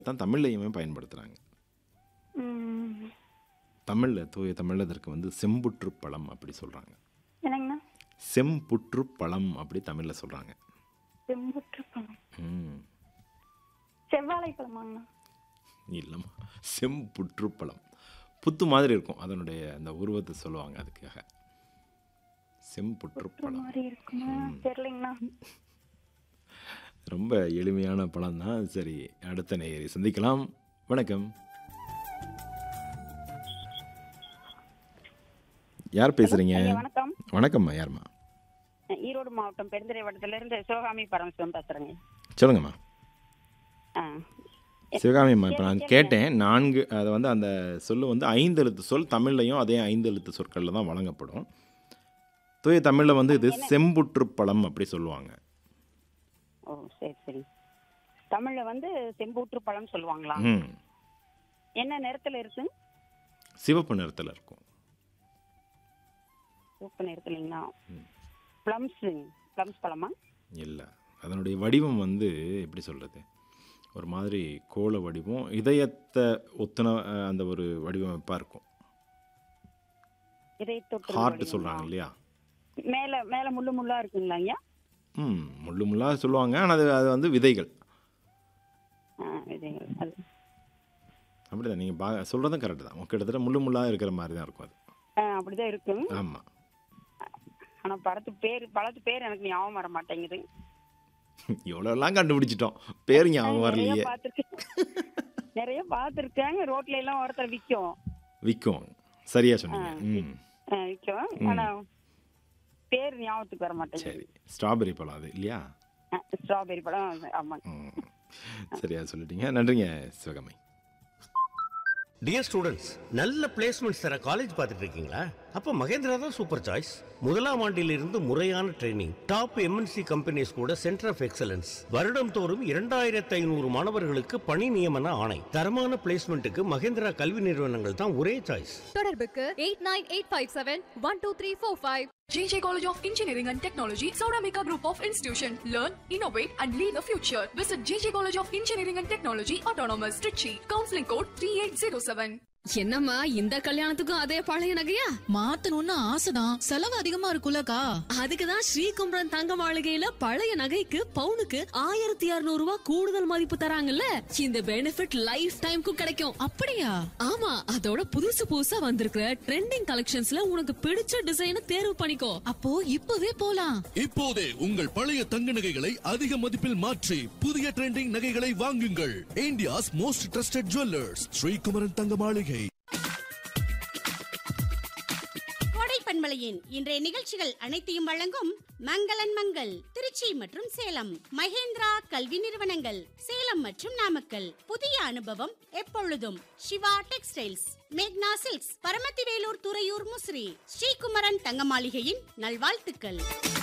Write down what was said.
தான் தமிழ்லையுமே பயன்படுத்துகிறாங்க ம். தமிழில் தூய தமிழில் இதற்கு வந்து செம்புற்று பழம் அப்படி சொல்கிறாங்க என்னங்கண்ணா செம்புற்று பழம் அப்படி தமிழில் சொல்கிறாங்க செம்புற்று பழம் ம் செவ்வாழை பழமாங்கண்ணா இல்லைம்மா செம்புற்று பழம் புத்து மாதிரி இருக்கும் அதனுடைய அந்த உருவத்தை சொல்லுவாங்க அதுக்காக செம்புற்று புற்று பழம் மாதிரி இருக்குமா தெரியலைங்கண்ணா ரொம்ப எளிமையான பழம் தான் சரி அடுத்த நேயரை சந்திக்கலாம் வணக்கம் யார் பேசுறீங்க ஐயா, வணக்கம் வணக்கம்மா யாரும்மா ஈரோடு மாவட்டம் பெருந்துறை வட்டத்துல இருந்து சிவகாமி பரமசிவம் பேசுறேங்க சொல்லுங்கம்மா ஆ. சிவகாமிம்மா இப்போ நான் கேட்டேன் நான்கு அதை வந்து அந்த சொல்லு வந்து ஐந்து எழுத்து சொல் தமிழ்லையும் அதே ஐந்து எழுத்து சொற்களில் தான் வழங்கப்படும் தூய தமிழில் வந்து இது செம்புற்று பழம் அப்படி சொல்லுவாங்க ஓ சரி சரி தமிழ்ல வந்து செம்பூற்று பழம் சொல்லுவாங்களா ம் என்ன நிறத்துல இருக்கு சிவப்பு நிறத்தில் இருக்கும் சூப்பு நிறத்துலங்களா பிளம்ஸ் பிளம்ஸ் பழமா இல்லை அதனுடைய வடிவம் வந்து எப்படி சொல்கிறது ஒரு மாதிரி கோள வடிவம் இதயத்தை ஒத்துன அஹ், அந்த ஒரு வடிவமைப்பாக இருக்கும் இதை தொற்று ஹார்ட் சொல்கிறாங்க இல்லையா மேல மேல முள்ளு முள்ளா இருக்குங்களா ஐயா ம் முள்ளு முள்ளாக சொல்லுவாங்க ஆனால் அது அது வந்து விதைகள் ஆ, விதைகள். அது அப்படி தான் நீங்கள் பா சொல்கிறதும் கரெக்டு தான் கிட்டத்தட்ட முள்ளு முள்ளாக இருக்கிற மாதிரி தான் இருக்கும் அது ஆ, அப்படிதான் இருக்கும் ஆமாம் ஆனா பழத்து பேர் பழத்து பேர் எனக்கு ஞாபகம் வர மாட்டேங்குது எவ்வளோலாம் கண்டுபிடிச்சிட்டோம் பேர் ஞாபகம் நிறைய வரலையே பார்த்திருக்கேன் நிறைய பார்த்திருக்கேன் ரோட்ல எல்லாம் ஒருத்தர் விற்கும் விற்கும் சரியா சொன்னீங்க ம் விற்கும் ஆனா பேர் ஞாபகத்துக்கு வர மாட்டேங்குது சரி ஸ்ட்ராபெரி பழம் அது இல்லையா ஸ்ட்ராபெரி பழம் ஆமா ம் சரியா சொல்லிட்டீங்க நன்றிங்க சிவகமை டியர் ஸ்டூடெண்ட்ஸ் நல்ல பிளேஸ்மெண்ட்ஸ் தர காலேஜ் பார்த்துட்டு இருக்கீங்களா அப்போ மகேந்திரா தான் சூப்பர் சாய்ஸ் முதலாம் ஆண்டிலிருந்து முறையான ட்ரைனிங் டாப் எம்என்சி கம்பெனிஸ் கூட சென்டர் ஆஃப் எக்ஸலன்ஸ் வருடம் தோறும் இரண்டாயிரத்து ஐநூறு மாணவர்களுக்கு பணி நியமன ஆணை தரமான பிளேஸ்மெண்ட்டுக்கு மகேந்திரா கல்வி நிறுவனங்கள் தான் ஒரே சாய்ஸ் தொடர்புக்கு eight nine eight five seven one two three four five JJ College of Engineering and Technology, Sauramika Group of Institution. Learn, innovate, and lead the future. Visit JJ College of Engineering and Technology, Autonomous, Trichy. Counseling code 3807. என்னம்மா இந்த கல்யாணத்துக்கும் அதே பழைய நகையா மாத்தணும்னு ஆசைதான் செலவு அதிகமா இருக்குல்லக்கா அதுக்குதான் ஸ்ரீகும்பரன் தங்க மாளிகையில பழைய நகைக்கு பவுனுக்கு ஆயிரத்தி இருநூறு ரூபாய் கூடுதல் மதிப்பு தராங்கல்ல இந்த பெனிஃபிட் லைஃப் டைம்க்கும் கிடைக்கும் அப்படியா ஆமா அதோட புதுசு புதுசா வந்திருக்கிற ட்ரெண்டிங் கலெக்ஷன்ஸ்ல உனக்கு பிடிச்ச டிசைனை தேர்வு பண்ணிக்கோ அப்போ இப்பவே போலாம் இப்போதே உங்கள் பழைய தங்க நகைகளை அதிக மதிப்பில் மாற்றி புதிய ட்ரெண்டிங் நகைகளை வாங்குங்கள் India's most trusted jewellers Srikumaran தங்க மாளிகை கோடை பண்பலையின் இன்றைய நிகழ்ச்சிகள் அனைத்தையும் வழங்கும் மங்களன் மங்கள் திருச்சி மற்றும் சேலம் மகேந்திரா கல்வி நிறுவனங்கள் சேலம் மற்றும் நாமக்கல் புதிய அனுபவம் எப்பொழுதும் சிவா டெக்ஸ்டைல்ஸ் மேக்னா சில்க்ஸ் பரமத்திவேலூர் துறையூர் முசிறி ஸ்ரீகுமரன் தங்க மாளிகையின் நல்வாழ்த்துக்கள்